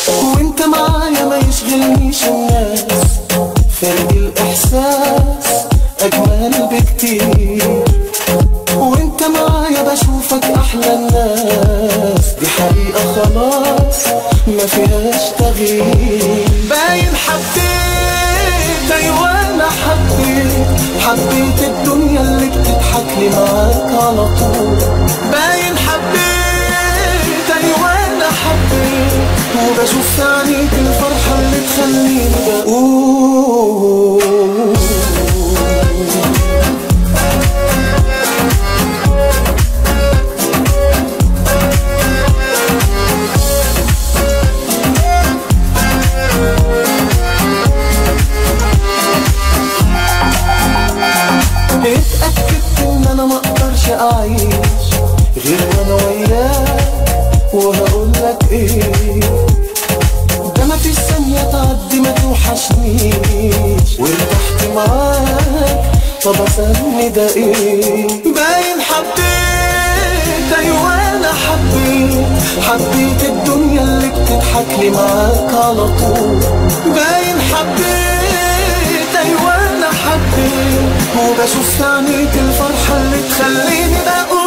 وانت معايا ما يشغلنيش الناس فرق الاحساس اجمل بكتير وانت معايا بشوفك احلى الناس دي حقيقة خلاص ما فيهاش تغيير باين حبيت ايوه انا حبيت حبيت الدنيا اللي بتضحك لي معاك على طول باين حبيت ايوه انا حبيت وبشوف في عينيك الفرحة اللي تخليني بقول اتأكدت ان انا ما اقدرش اعيش غير وانا وياك وهقول لك ايه ده ما فيش ثانية تعدي ما توحشنيش وارتحت معاك طب اسألني ده ايه باين حبيت ايوه انا حبيت حبيت الدنيا اللي بتضحك لي معاك على طول باين حبيت ايوه انا حبيت وبشوف في عينيك الفرحة اللي تخليني بقول